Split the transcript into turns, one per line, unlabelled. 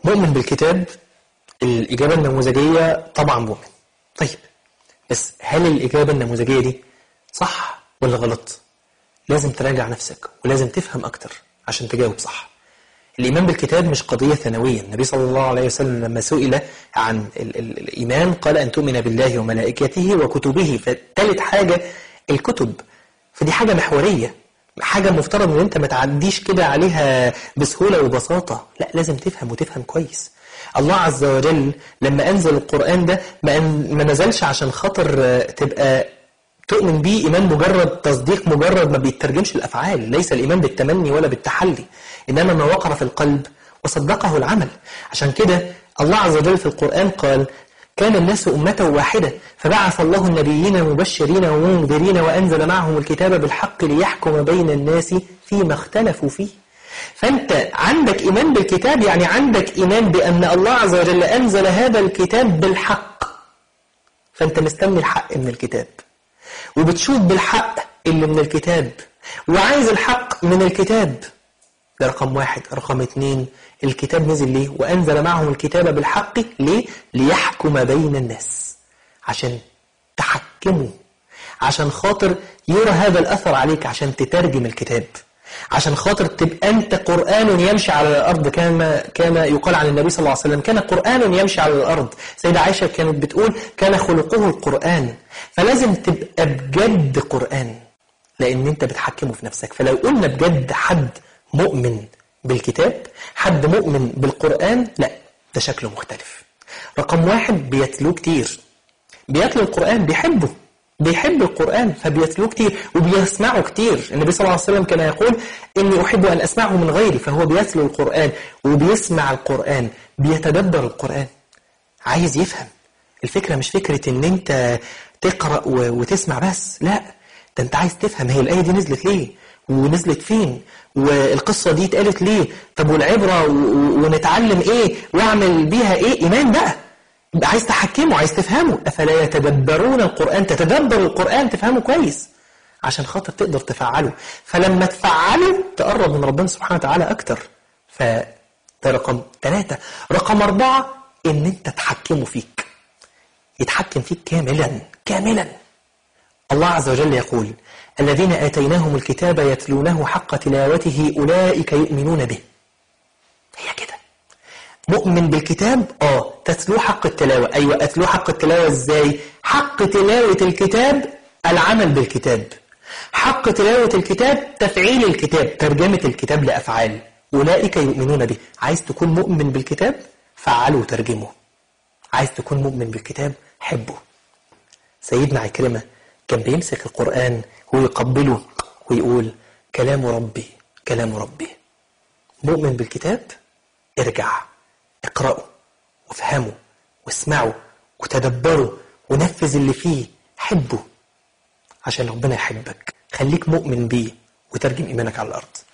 مؤمن بالكتاب الإجابة النموذجية طبعا مؤمن طيب بس هل الإجابة النموذجية دي صح ولا غلط لازم تراجع نفسك ولازم تفهم أكتر عشان تجاوب صح الإيمان بالكتاب مش قضية ثانوية النبي صلى الله عليه وسلم لما سئل عن ال ال الإيمان قال أن تؤمن بالله وملائكته وكتبه فثالث حاجة الكتب فدي حاجة محورية حاجة مفترض ان انت ما تعديش كده عليها بسهولة وبساطة لا لازم تفهم وتفهم كويس الله عز وجل لما أنزل القرآن ده ما, ما نزلش عشان خاطر تبقى تؤمن بيه إيمان مجرد تصديق مجرد ما بيترجمش الأفعال ليس الإيمان بالتمني ولا بالتحلي إنما ما وقر في القلب وصدقه العمل عشان كده الله عز وجل في القرآن قال كان الناس أمة واحدة فبعث الله النبيين مبشرين ومنذرين وأنزل معهم الكتاب بالحق ليحكم بين الناس فيما اختلفوا فيه فأنت عندك إيمان بالكتاب يعني عندك إيمان بأن الله عز وجل أنزل هذا الكتاب بالحق فأنت مستني الحق من الكتاب وبتشوف بالحق اللي من الكتاب وعايز الحق من الكتاب ده رقم واحد رقم اتنين الكتاب نزل ليه وأنزل معهم الكتاب بالحق ليه ليحكم بين الناس عشان تحكمه عشان خاطر يرى هذا الأثر عليك عشان تترجم الكتاب عشان خاطر تبقى أنت قرآن يمشي على الأرض كما كما يقال عن النبي صلى الله عليه وسلم كان قرآن يمشي على الأرض سيدة عائشة كانت بتقول كان خلقه القرآن فلازم تبقى بجد قرآن لأن أنت بتحكمه في نفسك فلو قلنا بجد حد مؤمن بالكتاب حد مؤمن بالقرآن لا ده شكله مختلف رقم واحد بيتلوه كتير بيتلو القرآن بيحبه بيحب القرآن فبيتلوه كتير وبيسمعه كتير النبي صلى الله عليه وسلم كان يقول إني أحب أن أسمعه من غيري فهو بيتلو القرآن وبيسمع القرآن بيتدبر القرآن عايز يفهم الفكرة مش فكرة إن أنت تقرأ وتسمع بس لا ده أنت عايز تفهم هي الآية دي نزلت ليه ونزلت فين والقصة دي اتقالت ليه طب والعبرة ونتعلم ايه واعمل بيها ايه ايمان بقى يبقى عايز تحكمه عايز تفهمه أفلا يتدبرون القرآن تتدبر القرآن تفهمه كويس عشان خاطر تقدر تفعله فلما تفعله تقرب من ربنا سبحانه وتعالى أكتر فده رقم ثلاثة رقم أربعة إن أنت تحكمه فيك يتحكم فيك كاملا كاملا الله عز وجل يقول الذين آتيناهم الكتاب يتلونه حق تلاوته أولئك يؤمنون به هي كده مؤمن بالكتاب آه تتلو حق التلاوة أيوة أتلو حق التلاوة إزاي حق تلاوة الكتاب العمل بالكتاب حق تلاوة الكتاب تفعيل الكتاب ترجمة الكتاب لأفعال أولئك يؤمنون به عايز تكون مؤمن بالكتاب فعله وترجمه عايز تكون مؤمن بالكتاب حبه سيدنا عكرمة كان بيمسك القرآن ويقبله ويقول كلام ربي كلام ربي مؤمن بالكتاب ارجع اقرأه وافهمه واسمعه وتدبره ونفذ اللي فيه حبه عشان ربنا يحبك خليك مؤمن بيه وترجم إيمانك على الأرض